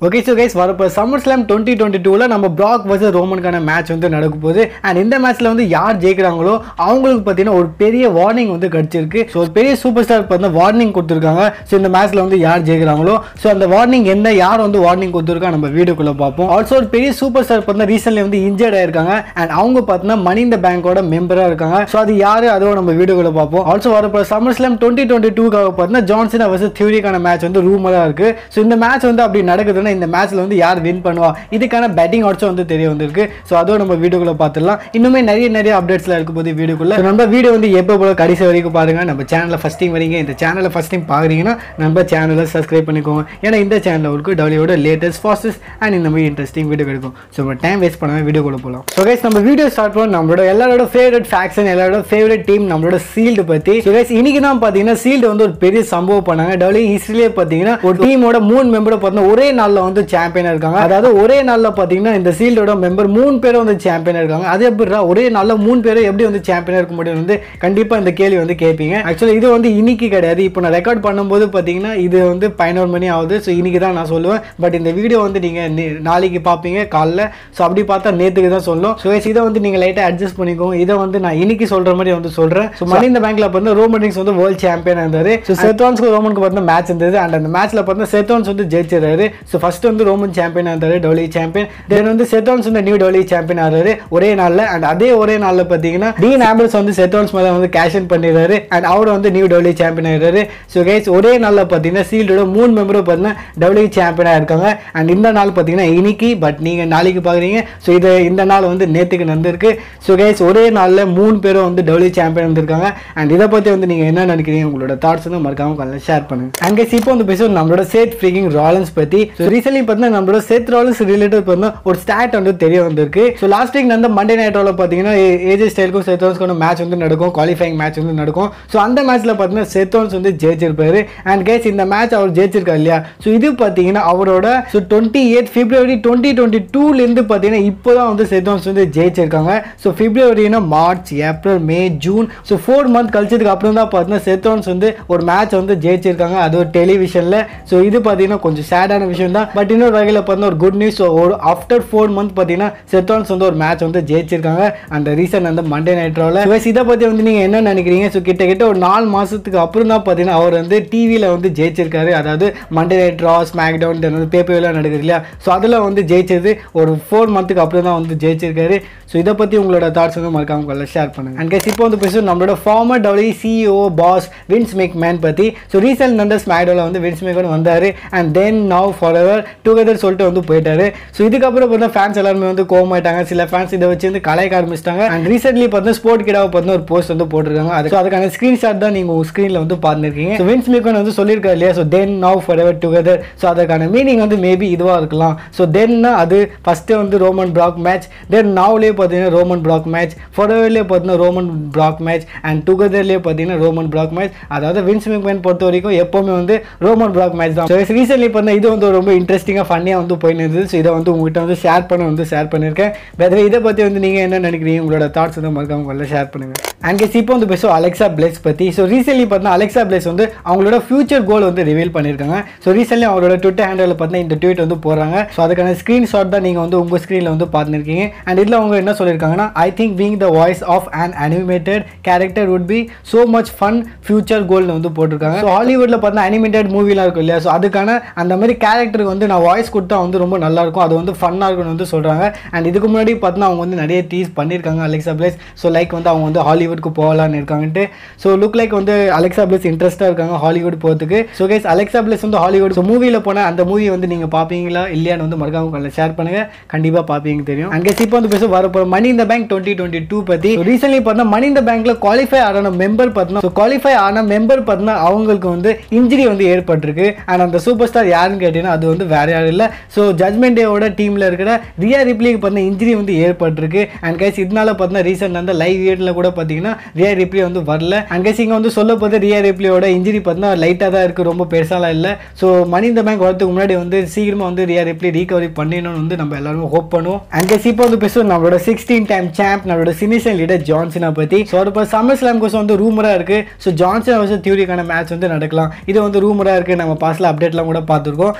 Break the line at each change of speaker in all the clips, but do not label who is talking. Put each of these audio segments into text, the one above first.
okay so guys வரப்போ summer slam twenty twenty டூவில் நம்ம பிராக் வர்சஸ் ரோமனுக்கான மேட்ச் வந்து நடக்க போகுது அண்ட் இந்த மேட்ச்சில் வந்து யார் ஜெயிக்கிறாங்களோ அவங்களுக்கு பார்த்தீங்கன்னா ஒரு பெரிய வார்னிங் வந்து கிடச்சிருக்கு ஸோ ஒரு பெரிய சூப்பர் ஸ்டார் வந்து வார்னிங் கொடுத்துருக்காங்க ஸோ இந்த மேட்ச்சில் வந்து யார் ஜெயிக்கிறாங்களோ ஸோ அந்த வார்னிங் என்ன யார் வந்து வார்னிங் கொடுத்துருக்கா நம்ம வீடியோக்குள்ளே பார்ப்போம் ஆல்சோ ஒரு பெரிய சூப்பர் ஸ்டார் பார்த்தா ரீசென்ட்லி வந்து இன்ஜர்ட் ஆயிருக்காங்க அண்ட் அவங்க பார்த்தீங்கன்னா மணி இந்த பேங்கோட மெம்பராக இருக்காங்க ஸோ அது யார் அதோ நம்ம வீடியோக்குள்ளே பார்ப்போம் ஆல்சோ வரப்போ சம்மர் ஸ்லாம் டுவெண்ட்டி டுவெண்ட்டி டூக்காக பார்த்தீங்கன்னா ஜான்சன் வர்சஸ் தியூரிக்கான மேட்ச் வந்து ரூமராக இருக்குது ஸோ இந்த மேட்ச் வந்து அப்படி நடக்குதுன்னா இந்த மேட்ச்ல வந்து யார் வின் பண்ணுவா இதுக்கான பேட்டிங் ஆட்ஸும் வந்து தெரிய வந்திருக்கு ஸோ அதோ நம்ம வீடியோக்குள்ள பார்த்துடலாம் இன்னுமே நிறைய நிறைய அப்டேட்ஸ்லாம் இருக்க போது வீடியோக்குள்ள So, நம்ம வீடியோ வந்து எப்போ போல கடைசி வரைக்கும் பாருங்க நம்ம சேனலில் ஃபஸ்ட் டைம் வரீங்க இந்த சேனலை ஃபஸ்ட் டைம் பார்க்குறீங்கன்னா நம்ம சேனலை சப்ஸ்கிரைப் பண்ணிக்கோங்க ஏன்னா இந்த சேனலில் உங்களுக்கு டபிள்யூட லேட்டஸ்ட் ஃபாஸ்டஸ்ட் அண்ட் இந்த மாதிரி இன்ட்ரெஸ்டிங் வீடியோ கிடைக்கும் ஸோ நம்ம டைம் வேஸ்ட் பண்ணாமல் வீடியோக்குள்ள போகலாம் ஸோ கைஸ் நம்ம வீடியோ ஸ்டார்ட் பண்ணோம் நம்மளோட எல்லாரோட ஃபேவரட் ஃபேக்ஷன் எல்லாரோட ஃபேவரட் டீம் நம்மளோட சீல்டு பற்றி ஸோ கைஸ் இன்னைக்கு தான் பார்த்தீங்கன்னா சீல்டு வந்து ஒரு பெரிய சம்பவம் பண்ணாங்க டபிள்யூ ஹிஸ்ட்ரியிலே பார்த்தீங்கன்னா ஒரு டீமோட மூணு மெம்பரை பார்த்தீங்கன்னா ஒரே நாளில் வந்து சாம்பியனாக இருக்காங்க அதாவது ஒரே நாளில் பார்த்தீங்கன்னா இந்த சீல்டோட மெம்பர் மூணு பேரும் வந்து சாம்பியனாக இருக்காங்க அது எப்படிடா ஒரே நாளில் மூணு பேரும் எப்படி வந்து சாம்பியனாக இருக்க முடியும் வந்து கண்டிப்பாக இந்த கேள்வி வந்து கேட்பீங்க ஆக்சுவலி இது வந்து இன்னைக்கு கிடையாது இப்போ நான் ரெக்கார்ட் பண்ணும்போது பார்த்தீங்கன்னா இது வந்து பதினோரு மணி ஆகுது ஸோ இன்னைக்கு தான் நான் சொல்லுவேன் பட் இந்த வீடியோ வந்து நீங்கள் நாளைக்கு பார்ப்பீங்க காலைல ஸோ அப்படி பார்த்தா நேற்றுக்கு தான் சொல்லும் ஸோ இதை வந்து நீங்கள் லைட்டாக அட்ஜஸ்ட் பண்ணிக்கோங்க இதை வந்து நான் இன்னைக்கு சொல்கிற மாதிரி வந்து சொல்கிறேன் ஸோ மணி இந்த பேங்க்ல வந்து ரோமன் ரிங்ஸ் வந்து வேர்ல்ட் சாம்பியன் இருந்தார் ஸோ செத்தோன்ஸ்க்கு ரோமனுக்கு பார்த்தா மேட்ச் இருந்தது அண்ட் அந்த மேட்ச்ல பார்த்தா செத்தோன்ஸ் வந்து ஜெயிச்சிருக்காரு ஸோ ஃபர்ஸ்ட் வந்து ரோமன் சாம்பியன் இருந்தாரு டபிள்யூ சாம்பியன் தென் வந்து செத்தோன்ஸ் வந்து நியூ டபிள்யூ சாம்பியன் ஆறாரு ஒரே நாளில் அண்ட் அதே ஒரே நாளில் பார்த்தீங்கன்னா டீன் ஆம்பிள்ஸ் வந்து செத்தோன்ஸ் மேலே வந்து கேஷ் இன் பண்ணிடுறாரு அண்ட் அவர் வந்து நியூ டபிள்யூ சாம்பியன் ஆயிடுறாரு ஸோ கைஸ் ஒரே நாளில் பார்த்தீங்கன்னா சீல்டோட மூணு மெம்பரும் பார்த்தீங்கன்னா டபிள்யூ சாம்பியனாக இருக்காங்க அண்ட் இந்த நாள் பார்த்தீங்கன்னா இன்னைக்கு பட் நீங்கள் நாளைக்கு பார்க்குறீங்க ஸோ இது இந்த நாள் வந்து நேற்றுக்கு நடந்திருக்கு ஸோ கைஸ் ஒரே நாளில் மூணு பேரும் வந்து டபிள்யூ சாம்பியன் வந்திருக்காங்க அண்ட் இதை பற்றி வந்து நீங்கள் என்ன நினைக்கிறீங்க உங்களோட தாட்ஸ் வந்து மறக்காம காலையில் ஷேர் பண்ணுங்க அண்ட் கைஸ் இப்போ வந்து பேசுவோம் நம்மளோட சேத் ஃப்ரீக்கிங் ராலன்ஸ் பற்றி ஸோ ரீசென்ட்லி பார்த்தீங்கன்னா நம்மளோட சேத் ராலன்ஸ் ரிலேட்டட் பார்த்தீங்கன்னா ஒரு ஸ்டாட் வந்து தெரிய வந்திருக்கு ஸோ லாஸ்ட் வீக் நடந்த மண்டே நைட் ரோல பார்த்தீங்கன்னா ஏஜே ஸ்டைலுக்கும் சேத்தோன்ஸ்க்கும் மேட்ச் வந்து நடக்கும் குவாலிஃபைங் மேட்ச் வந்து நடக்கும் ஸோ அந்த மேட்ச்ல பார்த்தீங்கன்னா சேத்தோன்ஸ் வந்து ஜெயிச்சிருப்பாரு அண்ட் கேஸ் இந்த மேட்ச் அவர் ஜெயிச்சிருக்காரு இல்லையா ஸோ இது பார்த்தீங்கன்னா அவரோட so twenty eight February twenty twenty டூலேருந்து பார்த்தீங்கன்னா இப்போ தான் வந்து சேத்தோன்ஸ் வந்து ஜெயிச்சிருக்காங்க ஸோ பிப்ரவரினா March April May June so four month கழிச்சதுக்கு அப்புறம் தான் பார்த்தீங்கன்னா சேத்தோன்ஸ் வந்து ஒரு மேட்ச் வந்து ஜெயிச்சிருக்காங்க அது ஒரு டெலிவிஷனில் ஸோ இது பார்த்தீங்கன்னா கொஞ்சம் சேடான விஷயம் தான் பட் இன்னொரு வகையில் பார்த்தீங்கன்னா ஒரு குட் நியூஸ் ஸோ ஒரு ஆஃப்டர் ஃபோர் மந்த் பார்த்தீங்கன்னா செத்தோன்ஸ் வந்து ஒரு மேட்ச் வந்து ஜெயிச்சிருக்காங்க அந்த ரீசன் அந்த மண்டே நைட் ரோல இதை பற்றி வந்து நீங்கள் என்ன நினைக்கிறீங்க ஸோ கிட்டத்தட்ட ஒரு நாலு மாதத்துக்கு அப்புறம் தான் பார்த்தீங்கன்னா அவர் வந்து டிவியில் வந்து ஜெயிச்சிருக்காரு அதாவது Monday night Raw smackdown வந்து பேப்பர்லாம் நடக்குது இல்லையா ஸோ அதில் வந்து ஜெயிச்சது ஒரு ஃபோர் மந்த்துக்கு அப்புறம் தான் வந்து ஜெயிச்சிருக்காரு ஸோ இதை பற்றி உங்களோட தாட்ஸ் வந்து மறக்காம கொள்ள ஷேர் பண்ணுங்க அண்ட் கேஸ் இப்போ வந்து பேசுவோம் நம்மளோட former W CEO boss Vince McMahon so recent நடந்த ஸ்மாக்டோவில் வந்து வின்ஸ் மேக் வந்தார் and then now for ever together சொல்லிட்டு வந்து போயிட்டாரு ஸோ இதுக்கப்புறம் பார்த்தா ஃபேன்ஸ் எல்லாருமே வந்து கோவமாயிட்டாங்க சில ஃபேன்ஸ் இதை வச்சு வந்து கலாய்க்க ஆரம்பிச்சிட்டாங்க அண்ட் ரீசென்ட்லி பார்த்தா ஸ்போர்ட் கிடாவை பார்த்தா ஒரு போஸ்ட் வந்து போட்டிருக்காங்க அது so அதுக்கான ஸ்க்ரீன்ஷாட் தான் நீங்கள் உங்கள் ஸ்க்ரீனில் வந்து பார்த்துருக்கீங்க ஸோ வின்ஸ் மேக்கன் வந்து சொல்லியிருக்காரு இல்லையா so then now for ever together so அதுக்கான மீனிங் வந்து மேபி இதுவாக இருக்கலாம் ஸோ தென்னா அது ஃபஸ்ட்டு வந்து ரோமன் பிராக் மேட்ச் தென் நவ்லேயே பார்த்தீங்கன்னா ரோமன் பிராக் மேட்ச் ஃபார் எவர்லேயே பார்த்தீங்கன்னா ரோமன் பிராக் மேட்ச் அண்ட் டுகெதர்லேயே பார்த்தீங்கன்னா ரோமன் பிராக் மேட்ச் அதாவது வின்ஸ் மேக்மேன் பொறுத்த வரைக்கும் எப்போவுமே வந்து ரோமன் பிராக் மேட்ச் தான் ஸோ ரீசென்ட்லி பார்த்தா இது வந்து ரொம்ப இன்ட்ரெஸ்டிங்காக ஃபன்னியாக வந்து போயின்னு இருந்தது ஸோ இதை வந்து உங்ககிட்ட வந்து ஷேர் பண்ண வந்து ஷேர் பண்ணியிருக்கேன் வேறு இதை பற்றி வந்து நீங்கள் என்ன நினைக்கிறீங்க உங்களோட தாட்ஸ் வந்து மறக்காம உள்ள ஷேர் பண்ணுங்கள் அண்ட் கேஸ் இப்போ வந்து பேசுவோம் அலெக்சா பிளேஸ் பற்றி ஸோ ரீசென்ட்லி பார்த்தா அலெக்சா பிளேஸ் வந்து அவங்களோட ஃபியூச்சர் கோல் வந்து ரிவீல் பண்ணியிருக்காங்க ஸோ ரீசென்ட்லி அவங்களோட ட்விட்டர் ஹேண்டில் பார்த்தா இந்த ட்வீட் வந்து போகிறாங்க ஸோ அதுக்கான ஸ்க்ரீன்ஷாட் தான் நீங்கள் வந்து உங்கள் ஸ்க்ரீனில் வந்து பார்த்துருக்கீங்க அண்ட் இதில் அவங்க என்ன சொல்லியிருக்காங்கன்னா I think being the voice of an animated character would be so much fun future கோல்னு வந்து போட்டிருக்காங்க ஸோ ஹாலிவுட்டில் பார்த்தா அனிமேட்டட் மூவிலாம் இருக்கும் இல்லையா ஸோ அதுக்கான அந்த மாதிரி கேரக்டருக்கு வந்து நான் வாய்ஸ் கொடுத்தா வந்து ரொம்ப நல்லா இருக்கும் அது வந்து ஃபன்னாக இருக்கும்னு வந்து சொல்கிறாங்க அண்ட் இதுக்கு முன்னாடி பார்த்தா அவங்க வந்து நிறைய டீஸ் பண்ணியிருக்காங்க அலெக்சா பிளேஸ் ஸோ லைக் வந்து அவங்க வந்து ஹாலிவுட்க்கு போகலான்னு இருக்காங்கன்ட்டு ஸோ லுக் லைக் வந்து அலெக்சா பிளேஸ் இன்ட்ரெஸ்ட்டாக இருக்காங்க ஹாலிவுட் போகிறதுக்கு ஸோ கைஸ் அலெக்சா பிளேஸ் வந்து ஹாலிவுட் ஸோ மூவியில் போனால் அந்த மூவி வந்து நீங்கள் பார்ப்பீங்களா இல்லையான்னு வந்து மறக்காம ஷேர் பண்ணுங்கள் கண்டிப்பாக பார்ப்பீங்க தெரியும் அங்கே இப்போ வந்து பேச வரப்போ money in the bank twenty twenty two பற்றி ரீசென்ட்லி பார்த்தா மணி இந்த பேங்க்ல குவாலிஃபை ஆன மெம்பர் பார்த்தீங்கன்னா ஸோ குவாலிஃபை ஆன மெம்பர் பார்த்தீங்கன்னா அவங்களுக்கு வந்து இன்ஜுரி வந்து ஏற்பட்டிருக்கு அண்ட் அந்த சூப்பர் ஸ்டார் யாருன்னு கேட்டீங்கன்னா அது வந்து வேற யாரும் இல்லை ஸோ ஜட்மெண்ட் டேவோட டீமில் இருக்கிற ரியா ரிப்ளிக்கு பார்த்தீங்கன்னா இன்ஜுரி வந்து ஏற்பட்டிருக்கு அண்ட் கைஸ் இதனால பார்த்தீங்கன்னா ரீசெண்ட் அந்த லைவ் வீட்டில் கூட பார்த்தீங்கன்னா ரியா ரிப்ளி வந்து வரல அண்ட் கைஸ் இங்கே வந்து சொல்ல போது ரியா ரிப்ளியோட இன்ஜுரி பார்த்தீங்கன்னா லைட்டாக தான் இருக்குது ரொம்ப பெருசாலாம் இல்லை ஸோ மணி இந்த பேங்க் வரதுக்கு முன்னாடி வந்து சீக்கிரமாக வந்து ரியா ரிப்ளி ரீகவரி பண்ணிடணும்னு வந்து நம்ம எல்லாரும் ஹோப் பண்ணுவோம் அண்ட் கைஸ் இப்போ வந்து பேசுவோம் நம்மளோட சிக்ஸ்டீன் டைம் சாம்ப் நம்மளோட சினிஷன் லீடர் ஜான்சனை பற்றி ஸோ இப்போ சம்மர் ஸ்லாம் கோசம் வந்து ரூமராக இருக்குது ஸோ ஜான்சன் வர்சஸ் தியூரிக்கான மேட்ச் வந்து நடக்கலாம் இது வந்து ரூமராக இருக்குது நம்ம பாஸ்ல அப்டேட்லாம் கூட பார்த்துருக்கோம் ஸோ பை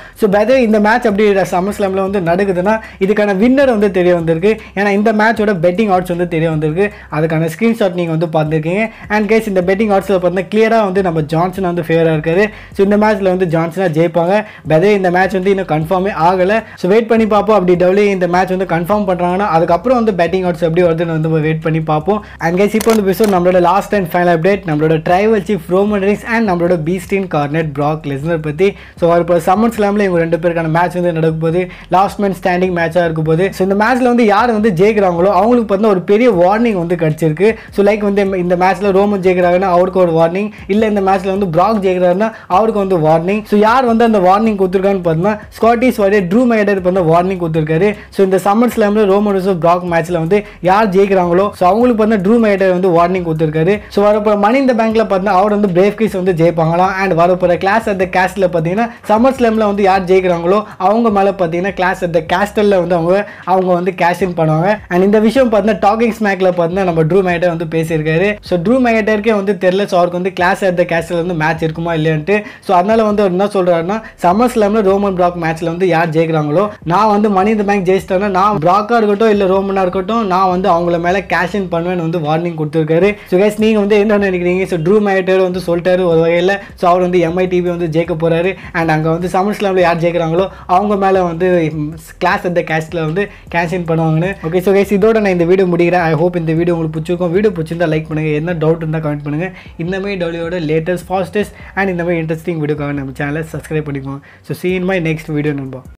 பட் இந்த மேட்ச் அப்படி சம்மர் ஸ்லாமில் வந்து நடக்குதுன்னா இதுக்கான வின்னர் வந்து தெரிய வந்திருக்கு ஏன்னா இந்த மேட்சோட பெட்டிங் ஆட்ஸ் வந்து தெரிய வந்திருக்கு அதுக்கான ஸ்க்ரீன்ஷாட் நீங்கள் வந்து பார்த்துருக்கீங்க அண்ட் கேஸ் இந்த பெட்டிங் ஆட்ஸில் பார்த்தீங்கன்னா கிளியராக வந்து நம்ம ஜான்சன் வந்து ஃபேவராக இருக்காரு ஸோ இந்த மேட்ச்சில் வந்து ஜான்சனாக ஜெயிப்பாங்க பதே இந்த மேட்ச் வந்து இன்னும் கன்ஃபார்மே ஆகலை ஸோ வெயிட் பண்ணி பார்ப்போம் அப்படி டபிள்யூ இந்த மேட்ச் வந்து கன்ஃபார்ம் பண்ணுறாங்கன்னா அதுக்கப்புறம் வந்து பேட்டிங் ஆட்ஸ் எப்படி வருதுன்னு வந்து வெயிட் பண்ணி பார்ப்போம் அண்ட் கேஸ் இப்போ வந்து பேசுவோம் நம்மளோட லாஸ்ட் அண்ட் ஃபைனல் அப்டேட் நம்மளோட tribal chief Roman Reigns and நம்மளோட பீஸ்டின் கார்னெட் ப்ராக் லெஸ்னர் பற்றி ஸோ இப்போ சம்மர் ஸ்லாமில் இவங்க ரெண்டு பேருக்கான மேட்ச் வந்து நடக்க போகுது லாஸ்ட் மேன் ஸ்டாண்டிங் மேட்சாக இருக்க போது ஸோ இந்த மேட்ச்சில் வந்து யார் வந்து ஜெயிக்கிறாங்களோ அவங்களுக்கு பார்த்தீங்கன்னா ஒரு பெரிய வார்னிங் வந்து கிடச்சிருக்கு ஸோ லைக் வந்து இந்த மேட்ச்சில் ரோமன் ஜெயிக்கிறாங்கன்னா அவருக்கு ஒரு வார்னிங் இல்லை இந்த மேட்ச்சில் வந்து ப்ராக் ஜெயிக்கிறாருன்னா அவருக்கு வந்து வார்னிங் ஸோ யார் வந்து அந்த வார்னிங் கொடுத்துருக்கான்னு பார்த்தீங்கன்னா ஸ்காட்டிஸ் வாரியே ட்ரூ மைடர் வந்து வார்னிங் கொடுத்துருக்காரு ஸோ இந்த சம்மர் ஸ்லாமில் ரோமன் வர்சஸ் ப்ராக் மேட்ச்சில் வந்து யார் ஜெயிக்கிறாங்களோ ஸோ அவங்களுக்கு பார்த்தீங்கன்னா ட்ரூ மைடர் வந்து வார்னிங் கொடுத்துருக்காரு ஸோ வரப்போ மணி இந்த பேங்க்ல பார்த்தீங்கன்னா அவர் வந்து பிரேவ் கீஸ் வந்து ஜெயிப்பாங்களாம் அண்ட் வரப்போகிற கிளாஸ் அட் த கேஸ்டில் பார்த்தீங்கன்னா சம்மர் ஸ்லாமில் வந்து யார் ஜெயிக்கிறாங்களோ அவங்க மேலே பார்த்தீங்கன்னா கிளாஸ் அட் த கேஸ்டலில் வந்து அவங்க அவங்க வந்து கேஷ் இன் பண்ணுவாங்க அண்ட் இந்த விஷயம் பார்த்தீங்கன்னா டாக்கிங் ஸ்மேக்ல பார்த்தீங்கன்னா நம்ம ட்ரூ மேகட்டர் வந்து பேசியிருக்காரு ஸோ ட்ரூ மேகட்டருக்கே வந்து தெரியல ஸோ அவருக்கு வந்து கிளாஸ் அட் த கேஸ்டில் வந்து மேட்ச் இருக்குமா இல்லையான்ட்டு ஸோ அதனால வந்து அவர் என்ன சொல்றாருன்னா சம்மர் ஸ்லாமில் ரோமன் பிராக் மேட்ச்ல வந்து யார் ஜெயிக்கிறாங்களோ நான் வந்து மணி இந்த பேங்க் ஜெயிச்சிட்டேன்னா நான் பிராக்காக இருக்கட்டும் இல்லை ரோமனாக இருக்கட்டும் நான் வந்து அவங்கள மேலே கேஷ் இன் பண்ணுவேன்னு வந்து வார்னிங் கொடுத்துருக்காரு ஸோ கைஸ் நீங்கள் வந்து என்ன நினைக்கிறீங்க ஸோ ட்ரூ மேகட்டர் வந்து சொல்லிட்டாரு ஒரு வகையில் ஸோ அவர் வந்து எம்ஐடிபி வந்து ஜெயிக்க போறாரு அண்ட் அங்கே வந்து சம்மர் ஸ்லாமில் யார் ஜெயிக்கிறாங்களோ அவங்க மேலே வந்து கிளாஸ் அந்த கேஸ்டில் வந்து கேஷ் இன் பண்ணுவாங்கன்னு ஓகே ஸோ கைஸ் இதோட நான் இந்த வீடியோ முடிக்கிறேன் ஐ ஹோப் இந்த வீடியோ உங்களுக்கு பிடிச்சிருக்கும் வீடியோ பிடிச்சிருந்தா லைக் பண்ணுங்கள் என்ன டவுட் இருந்தால் கமெண்ட் பண்ணுங்கள் இந்த மாதிரி டபிள்யூட லேட்டஸ்ட் ஃபாஸ்டஸ்ட் அண்ட் இந்த மாதிரி இன்ட்ரெஸ்டிங் வீடியோக்காக நம்ம சேனலை சப்ஸ்கிரைப் பண்ணிக்கோங்க so see you in my next video நண்பா